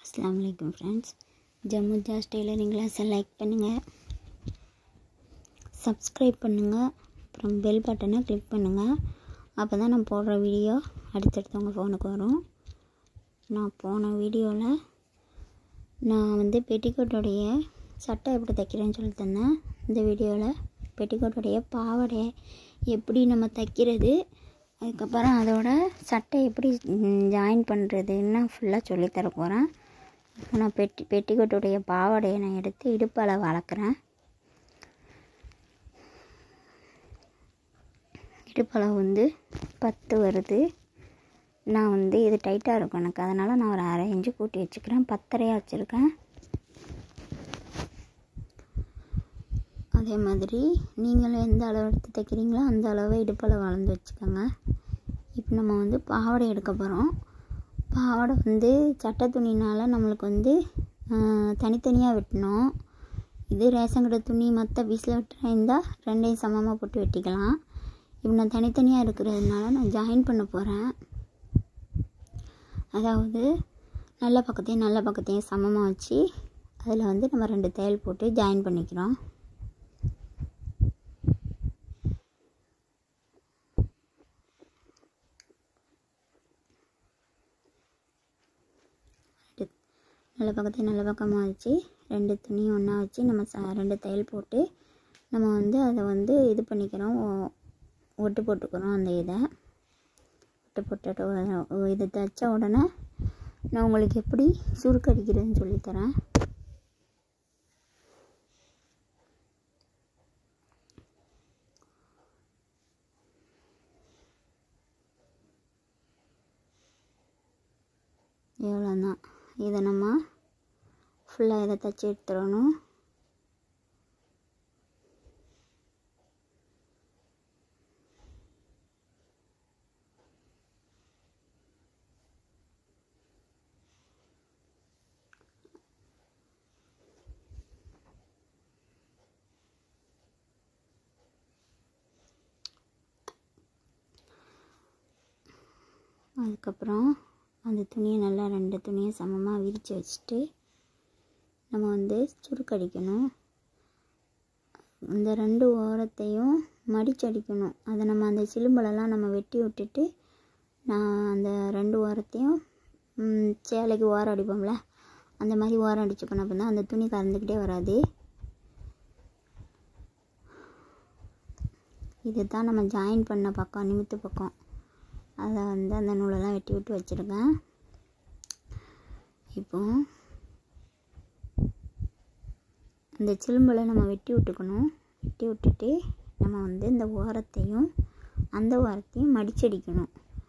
அஸ்ஸலாமு அலைக்கும் ஃப்ரெண்ட்ஸ் ஜம்மு ஜாஸ் டெய்லரிங் கிளாஸை லைக் பண்ணுங்கள் சப்ஸ்கிரைப் பண்ணுங்கள் அப்புறம் பெல் பட்டனை கிளிக் பண்ணுங்கள் அப்போ தான் நான் போடுற வீடியோ அடுத்தடுத்து உங்கள் ஃபோனுக்கு வரும் நான் போன வீடியோவில் நான் வந்து பெட்டிக்கோட்டோடைய சட்டை எப்படி தைக்கிறேன்னு சொல்லி தந்தேன் இந்த வீடியோவில் பெட்டிக்கோட்டோடைய பாவாடையை எப்படி நம்ம தைக்கிறது அதுக்கப்புறம் அதோட சட்டை எப்படி ஜாயின் பண்ணுறதுன்னு ஃபுல்லாக சொல்லித்தர போகிறேன் இப்போ நான் பெட்டி பெட்டிக்கோட்டுடைய பாவாடையை நான் எடுத்து இடுப்பால் வளர்க்குறேன் இடுப்பளவு வந்து பத்து வருது நான் வந்து இது டைட்டாக இருக்கும் எனக்கு அதனால் நான் ஒரு அரை இன்ச்சு கூட்டி வச்சுக்கிறேன் பத்தரையாக வச்சுருக்கேன் அதே மாதிரி நீங்களும் எந்த அளவு எடுத்து தைக்கிறீங்களோ அந்த அளவு இடுப்பளவு வளர்ந்து வச்சுக்கோங்க இப்போ நம்ம வந்து பாவாடை எடுக்க போகிறோம் பாவாடை வந்து சட்டை துணினால் நம்மளுக்கு வந்து தனித்தனியாக வெட்டணும் இது ரேஷன் கடை துணி மற்ற பீஸில் வெட்டுறா இருந்தால் ரெண்டையும் சமமாக போட்டு வெட்டிக்கலாம் இப்போ நான் தனித்தனியாக இருக்கிறதுனால நான் ஜாயின் பண்ண போகிறேன் அதாவது நல்ல பக்கத்தையும் நல்ல பக்கத்தையும் சமமாக வச்சு அதில் வந்து நம்ம ரெண்டு தையல் போட்டு ஜாயின் பண்ணிக்கிறோம் நல்ல பக்கத்தையும் நல்ல பக்கமாக வச்சு ரெண்டு துணியும் ஒன்றா வச்சு நம்ம ச ரெண்டு தையல் போட்டு நம்ம வந்து அதை வந்து இது பண்ணிக்கிறோம் ஒட்டு போட்டுக்கிறோம் அந்த இதை ஒட்டு போட்டுட்டு இதை தைச்ச உடனே நான் உங்களுக்கு எப்படி சுருக்கடிக்கிறதுன்னு சொல்லித்தரேன் இவ்வளோதான் இதை நம்ம ஃபுல்லாக இதை தைச்சி எடுத்துடணும் அதுக்கப்புறம் அந்த துணியை நல்லா ரெண்டு துணியை சமமாக விரித்து வச்சுட்டு நம்ம வந்து சுருக்கடிக்கணும் இந்த ரெண்டு ஓரத்தையும் மடிச்சடிக்கணும் அதை நம்ம அந்த சிலும்பலெல்லாம் நம்ம வெட்டி விட்டுட்டு நான் அந்த ரெண்டு ஓரத்தையும் சேலைக்கு ஓரம் அடிப்போம்ல அந்த மாதிரி ஓரம் அடிச்சுக்கணும் அப்போ தான் அந்த துணி கறந்துக்கிட்டே வராது இது தான் நம்ம ஜாயின் பண்ண பக்கம் நிமித்து பக்கம் அதை வந்து அந்த நூலெல்லாம் வெட்டி விட்டு வச்சுருக்கேன் இப்போ இந்த சிலும்பலை நம்ம வெட்டி விட்டுக்கணும் வெட்டி விட்டுட்டு நம்ம வந்து இந்த ஓரத்தையும் அந்த ஓரத்தையும் மடிச்சடிக்கணும்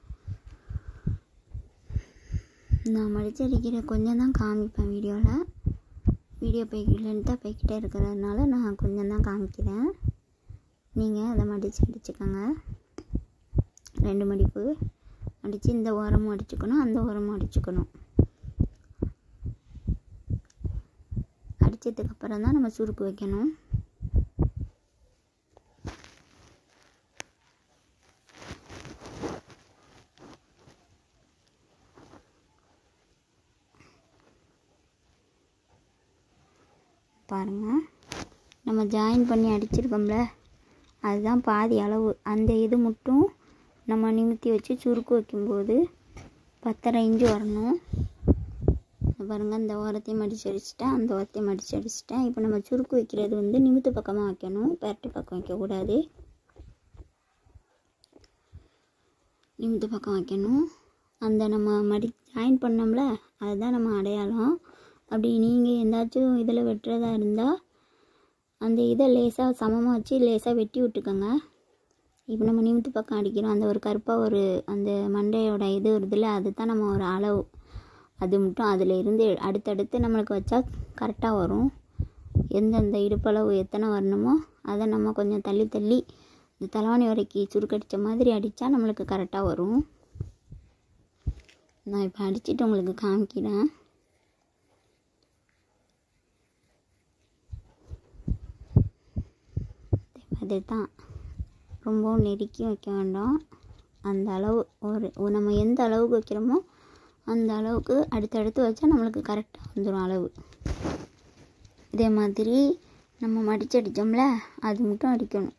நான் மடிச்சடிக்கிற கொஞ்சம் தான் காமிப்பேன் வீடியோவில் வீடியோ போய் லென்த்தாக போய்கிட்டே இருக்கிறதுனால நான் கொஞ்சம் தான் காமிக்கிறேன் நீங்கள் அதை மடித்து அடிச்சுக்கோங்க ரெண்டு மடிப்பு அடித்து இந்த ஓரமும் அடிச்சுக்கணும் அந்த ஓரமும் அடிச்சுக்கணும் அடித்ததுக்கப்புறம் தான் நம்ம சுருக்கு வைக்கணும் பாருங்கள் நம்ம ஜாயின் பண்ணி அடிச்சிருக்கோம்ல அதுதான் பாதி அளவு அந்த இது மட்டும் நம்ம நிமித்தி வச்சு சுருக்கு வைக்கும்போது பத்தரை இன்ச்சு வரணும் பாருங்கள் இந்த ஓரத்தையும் மடித்து அடிச்சிட்டேன் அந்த ஓரத்தையும் மடித்து அடிச்சிட்டேன் இப்போ நம்ம சுருக்கு வைக்கிறது வந்து நிமித்து பக்கமாக வைக்கணும் பெரட்டு பக்கம் வைக்கக்கூடாது நிமித்து பக்கம் வைக்கணும் அந்த நம்ம மடி ஜாயின் பண்ணோம்ல அதுதான் நம்ம அடையாளம் அப்படி நீங்கள் எந்தாச்சும் இதில் வெட்டுறதா இருந்தால் அந்த இதை லேசாக சமமாக வச்சு லேசாக வெட்டி விட்டுக்கோங்க இப்போ நம்ம நிமித்து பக்கம் அடிக்கிறோம் அந்த ஒரு கருப்பாக ஒரு அந்த மண்டையோட இது வருதுல்ல அதுதான் நம்ம ஒரு அளவு அது மட்டும் அதில் இருந்து அடுத்தடுத்து நம்மளுக்கு வச்சா கரெக்டாக வரும் எந்தெந்த இடுப்பளவு எத்தனை வரணுமோ அதை நம்ம கொஞ்சம் தள்ளி தள்ளி இந்த தலைவாணி வரைக்கும் சுருக்கடித்த மாதிரி அடித்தா நம்மளுக்கு கரெக்டாக வரும் நான் இப்போ அடிச்சுட்டு உங்களுக்கு காமிக்கிறேன் அது தான் ரொம்பவும் நெருக்கி வைக்க வேண்டாம் அந்த அளவு ஒரு நம்ம எந்த அளவுக்கு வைக்கிறோமோ அந்த அளவுக்கு அடுத்தடுத்து வச்சா நம்மளுக்கு கரெக்டாக வந்துடும் அளவு இதே மாதிரி நம்ம மடிச்சு அடித்தோம்ல அது மட்டும் அடிக்கணும்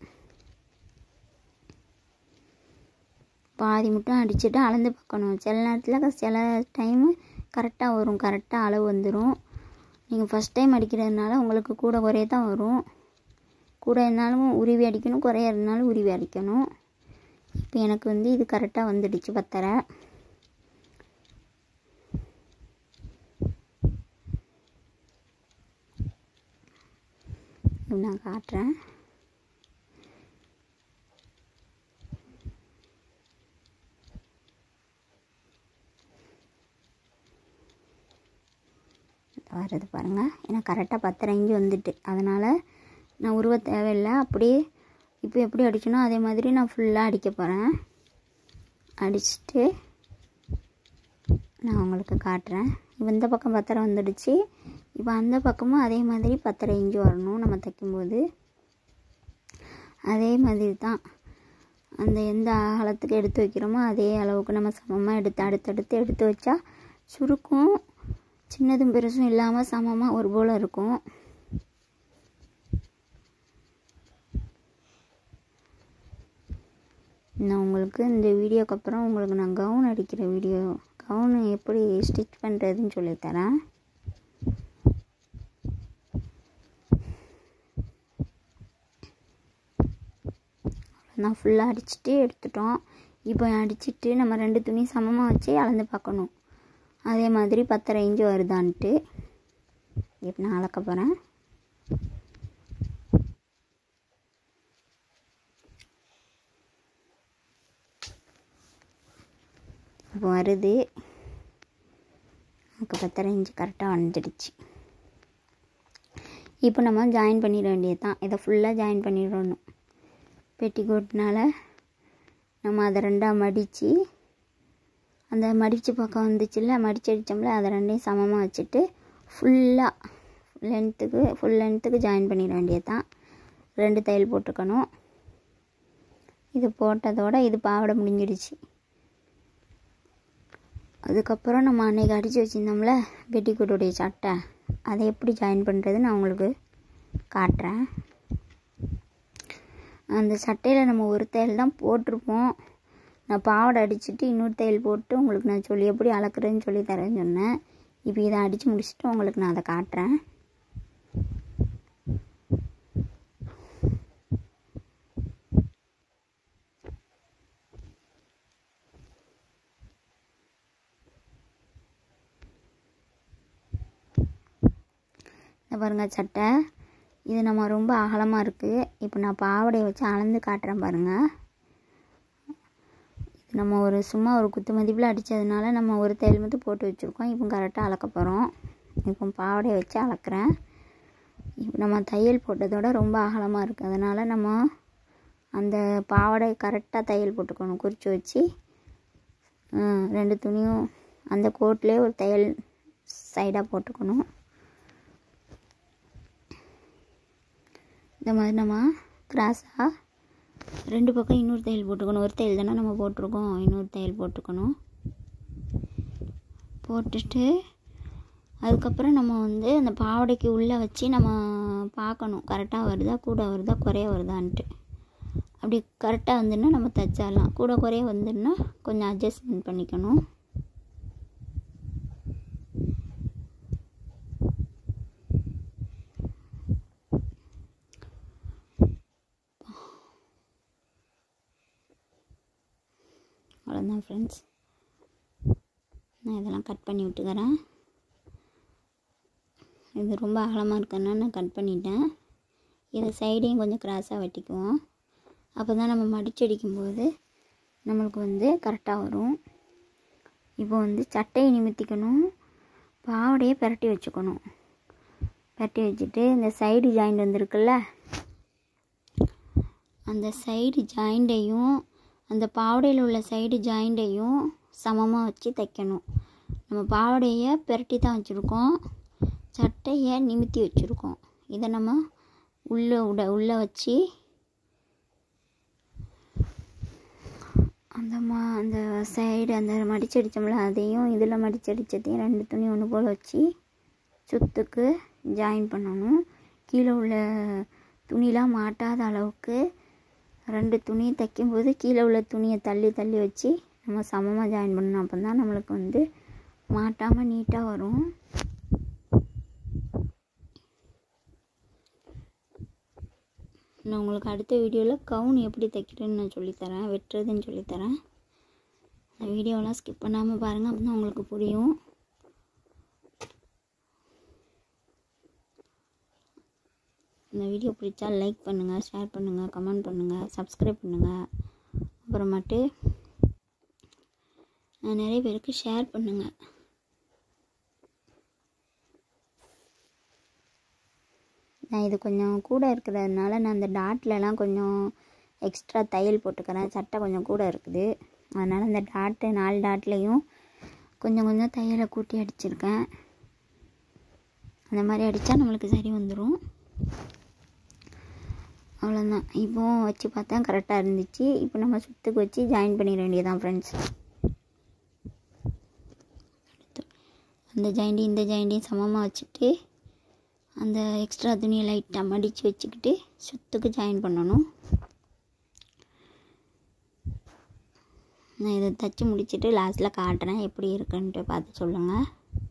பாதி மட்டும் அடிச்சுட்டு அளந்து பார்க்கணும் சில நேரத்தில் சில டைமு கரெக்டாக வரும் கரெக்டாக அளவு வந்துடும் நீங்கள் ஃபஸ்ட் டைம் அடிக்கிறதுனால உங்களுக்கு கூட குறைய தான் வரும் கூட இருந்தாலும் உருவி அடிக்கணும் குறைய இருந்தாலும் உருவி அடிக்கணும் இப்போ எனக்கு வந்து இது கரெக்டாக வந்துடுச்சு பத்தரை இப்போ நான் காட்டுறேன் வருது பாருங்கள் ஏன்னா கரெக்டாக பத்தரை இஞ்சி வந்துட்டு அதனால் நான் உருவ தேவையில்லை அப்படியே இப்போ எப்படி அடிச்சனோ அதே மாதிரி நான் ஃபுல்லாக அடிக்க போகிறேன் அடிச்சுட்டு நான் உங்களுக்கு காட்டுறேன் இப்போ இந்த பக்கம் பத்தரை வந்துடுச்சு இப்போ அந்த பக்கமும் அதே மாதிரி பத்தரை இஞ்சி வரணும் நம்ம தைக்கும்போது அதே மாதிரி தான் அந்த எந்த அகலத்துக்கு எடுத்து வைக்கிறோமோ அதே அளவுக்கு நம்ம சமமாக எடுத்து அடுத்தடுத்து எடுத்து வச்சா சுருக்கும் சின்னதும் பெருசும் இல்லாமல் சமமாக ஒரு போல் இருக்கும் நான் உங்களுக்கு இந்த வீடியோக்கு அப்புறம் உங்களுக்கு நான் கவுன் அடிக்கிற வீடியோ கவுன் எப்படி ஸ்டிச் பண்ணுறதுன்னு சொல்லித்தரேன் நான் ஃபுல்லாக அடிச்சுட்டு எடுத்துட்டோம் இப்போ அடிச்சுட்டு நம்ம ரெண்டு துணி சமமாக வச்சு அளந்து பார்க்கணும் அதே மாதிரி பத்தரை இன்ச்சு வருதான்ட்டு இப்போ நான் அளக்க போகிறேன் இப்போ வருது எனக்கு பத்தரை இன்ச்சு கரெக்டாக வந்துடுச்சு இப்போ நம்ம ஜாயின் பண்ணிட வேண்டியது தான் இதை ஃபுல்லாக ஜாயின் பண்ணிடணும் பெட்டிக்கோட்னால நம்ம அதை ரெண்டாக மடித்து அந்த மடித்து பக்கம் வந்துச்சுல்ல மடித்து அடித்தோம்ல அதை ரெண்டையும் சமமாக வச்சுட்டு ஃபுல்லாக லென்த்துக்கு ஃபுல் லென்த்துக்கு ஜாயின் பண்ணிட வேண்டியது தான் ரெண்டு தையல் போட்டுக்கணும் இது போட்டதோட இது பாவாடை முடிஞ்சிடுச்சு அதுக்கப்புறம் நம்ம அன்றைக்கி அடித்து வச்சுருந்தோம்ல பெட்டிக்கோட்டுடைய சட்டை அதை எப்படி ஜாயின் பண்ணுறது நான் உங்களுக்கு காட்டுறேன் அந்த சட்டையில் நம்ம ஒரு தையல் தான் போட்டிருப்போம் நான் பாவாடை அடிச்சுட்டு இன்னொரு தையல் போட்டு உங்களுக்கு நான் சொல்லி எப்படி அளக்குறதுன்னு சொல்லி தரேன்னு சொன்னேன் இப்போ இதை அடித்து முடிச்சுட்டு உங்களுக்கு நான் அதை காட்டுறேன் இந்த பாருங்கள் சட்டை இது நம்ம ரொம்ப அகலமாக இருக்குது இப்போ நான் பாவாடையை வச்சு அளந்து காட்டுறேன் பாருங்கள் இது நம்ம ஒரு சும்மா ஒரு குத்து மதிப்பில் அடித்ததுனால நம்ம ஒரு தையல் மட்டும் போட்டு வச்சுருக்கோம் இப்போ கரெக்டாக அளக்க போகிறோம் இப்போ பாவாடையை வச்சு அளக்குறேன் இப்போ நம்ம தையல் போட்டதோட ரொம்ப அகலமாக இருக்குது அதனால் நம்ம அந்த பாவாடை கரெக்டாக தையல் போட்டுக்கணும் குறித்து வச்சு ரெண்டு துணியும் அந்த கோட்லேயே ஒரு தையல் சைடாக போட்டுக்கணும் இந்த மாதிரி நம்ம கிராஸாக ரெண்டு பக்கம் இன்னொரு தையல் போட்டுக்கணும் ஒரு தையல் தானே நம்ம போட்டிருக்கோம் இன்னொரு தையல் போட்டுக்கணும் போட்டுட்டு அதுக்கப்புறம் நம்ம வந்து அந்த பாவாடைக்கு உள்ளே வச்சு நம்ம பார்க்கணும் கரெக்டாக வருதா கூட வருதா குறைய வருதான்ட்டு அப்படி கரெக்டாக வந்துன்னா நம்ம தைச்சிடலாம் கூட குறைய வந்துன்னா கொஞ்சம் அட்ஜஸ்ட்மெண்ட் பண்ணிக்கணும் அவ்வளோதான் ஃப்ரெண்ட்ஸ் நான் இதெல்லாம் கட் பண்ணி விட்டுக்கிறேன் இது ரொம்ப அகலமாக இருக்கனால நான் கட் பண்ணிட்டேன் இதை சைடையும் கொஞ்சம் கிராஸாக வெட்டிக்குவோம் அப்போ தான் நம்ம மடிச்சு அடிக்கும்போது நம்மளுக்கு வந்து கரெக்டாக வரும் இப்போ வந்து சட்டையை நிமித்திக்கணும் பாவடையை பிரட்டி வச்சுக்கணும் பிரட்டி வச்சுட்டு இந்த சைடு ஜாயிண்ட் வந்துருக்குல்ல அந்த சைடு ஜாயிண்டையும் அந்த பாவாடையில் உள்ள சைடு ஜாயிண்டையும் சமமாக வச்சு தைக்கணும் நம்ம பாவாடையை பிரட்டி தான் வச்சுருக்கோம் சட்டையை நிமித்தி வச்சுருக்கோம் இதை நம்ம உள்ளே உட உள்ளே வச்சு அந்த மா அந்த சைடு அந்த மடிச்சு அடித்தோம்ல அதையும் இதில் மடிச்சு அடித்ததையும் ரெண்டு துணி ஒன்று போல் வச்சு சுத்துக்கு ஜாயின் பண்ணணும் கீழே உள்ள துணிலாம் மாட்டாத அளவுக்கு ரெண்டு துணி தைக்கும்போது கீழே உள்ள துணியை தள்ளி தள்ளி வச்சு நம்ம சமமாக ஜாயின் பண்ணணும் அப்போ தான் நம்மளுக்கு வந்து மாட்டாமல் நீட்டாக வரும் நான் உங்களுக்கு அடுத்த வீடியோவில் கவுன் எப்படி தைக்கிறேன்னு நான் சொல்லித்தரேன் வெட்டுறதுன்னு சொல்லித்தரேன் அந்த வீடியோலாம் ஸ்கிப் பண்ணாமல் பாருங்கள் அப்போ தான் உங்களுக்கு புரியும் இந்த வீடியோ பிடிச்சா லைக் பண்ணுங்கள் ஷேர் பண்ணுங்கள் கமெண்ட் பண்ணுங்கள் சப்ஸ்கிரைப் பண்ணுங்கள் அப்புறமேட்டு அஹ் நிறைய பேருக்கு ஷேர் பண்ணுங்கள் நான் இது கொஞ்சம் கூட இருக்கிறதுனால நான் அந்த டாட்லலாம் கொஞ்சம் எக்ஸ்ட்ரா தையல் போட்டுக்கிறேன் சட்டை கொஞ்சம் கூட இருக்குது அதனால் இந்த டாட்டு நாலு டாட்லேயும் கொஞ்சம் கொஞ்சம் தையலை கூட்டி அடிச்சிருக்கேன் அந்த மாதிரி அடித்தா நம்மளுக்கு சரி வந்துடும் அவ்வளோதான் இப்போவும் வச்சு பார்த்தா கரெக்டாக இருந்துச்சு இப்போ நம்ம சுத்துக்கு வச்சு ஜாயின் பண்ணிட வேண்டியதான் ஃப்ரெண்ட்ஸ் அந்த ஜாயிண்டி இந்த ஜாயிண்டையும் சமமாக வச்சுட்டு அந்த எக்ஸ்ட்ரா துணியை லைட்டாக மடித்து வச்சுக்கிட்டு சுத்துக்கு ஜாயின் பண்ணணும் நான் இதை தைச்சி முடிச்சுட்டு லாஸ்ட்டில் காட்டுறேன் எப்படி இருக்குன்ட்டு பார்த்து சொல்லுங்கள்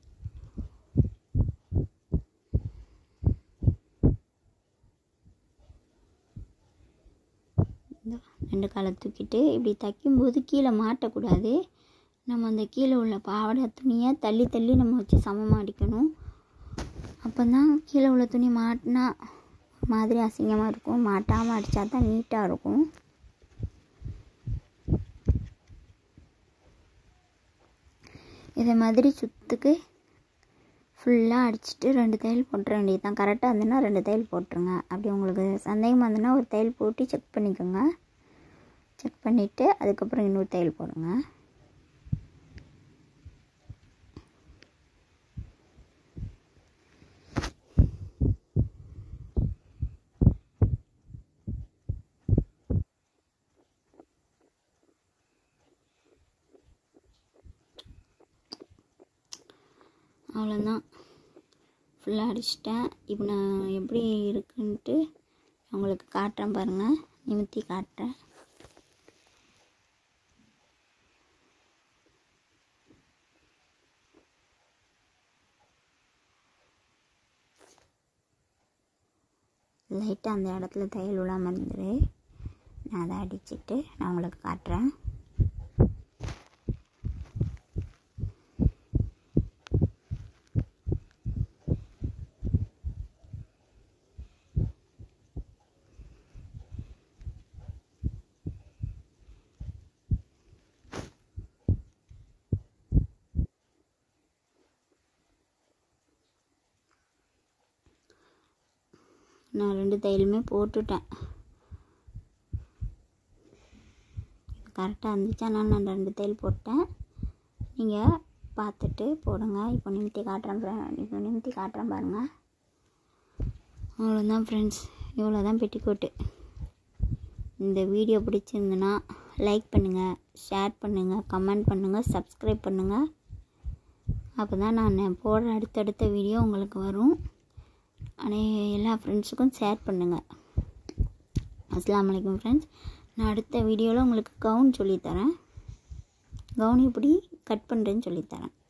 இந்த ரெண்டு காலை தூக்கிட்டு இப்படி தைக்கும்போது கீழே மாட்டக்கூடாது நம்ம அந்த கீழே உள்ள பாவாடை துணியை தள்ளி தள்ளி நம்ம வச்சு சமமாக அடிக்கணும் அப்போ தான் கீழே உள்ள துணி மாட்டினா ஒரு மாதிரி அசிங்கமாக இருக்கும் மாட்டாமல் அடித்தா தான் நீட்டாக இருக்கும் இதை மாதிரி சுத்துக்கு ஃபுல்லாக அடிச்சுட்டு ரெண்டு தையல் போட்டுற வேண்டியது தான் கரெக்டாக இருந்ததுன்னா ரெண்டு தையல் போட்டுருங்க அப்படி உங்களுக்கு சந்தேகமாக இருந்ததுன்னா ஒரு தையல் போட்டு செக் பண்ணிக்கோங்க செக் பண்ணிவிட்டு அதுக்கப்புறம் இன்னொரு தையல் போடுங்க அவ்வளோதான் ஃபுல்லாக அடிச்சிட்டேன் இப்போ நான் எப்படி இருக்குன்ட்டு உங்களுக்கு காட்டுறேன் பாருங்கள் நிமித்தி காட்டுறேன் லைட்டாக அந்த இடத்துல தையல் விழாமல் இருந்துரு நான் அதை அடிச்சுட்டு நான் உங்களுக்கு காட்டுறேன் நான் ரெண்டு தையலுமே போட்டுட்டேன் கரெக்டாக இருந்துச்சா நான் நான் ரெண்டு தையல் போட்டேன் நீங்கள் பார்த்துட்டு போடுங்க இப்போ நிமித்தி காட்டுறேன் ஃப்ரெண்ட் இப்போ நிமித்தி காட்டுறேன் பாருங்கள் அவ்வளோதான் ஃப்ரெண்ட்ஸ் இவ்வளோ தான் பெட்டிக்கோட்டு இந்த வீடியோ பிடிச்சிருந்துன்னா லைக் பண்ணுங்கள் ஷேர் பண்ணுங்கள் கமெண்ட் பண்ணுங்கள் சப்ஸ்கிரைப் பண்ணுங்கள் அப்போ தான் நான் போடுற அடுத்தடுத்த வீடியோ உங்களுக்கு வரும் ஆனால் எல்லா ஃப்ரெண்ட்ஸுக்கும் ஷேர் பண்ணுங்கள் அஸ்லாம் வலைக்கம் ஃப்ரெண்ட்ஸ் நான் அடுத்த வீடியோவில் உங்களுக்கு கவுன் சொல்லித்தரேன் கவுன் எப்படி கட் பண்ணுறேன்னு சொல்லித்தரேன்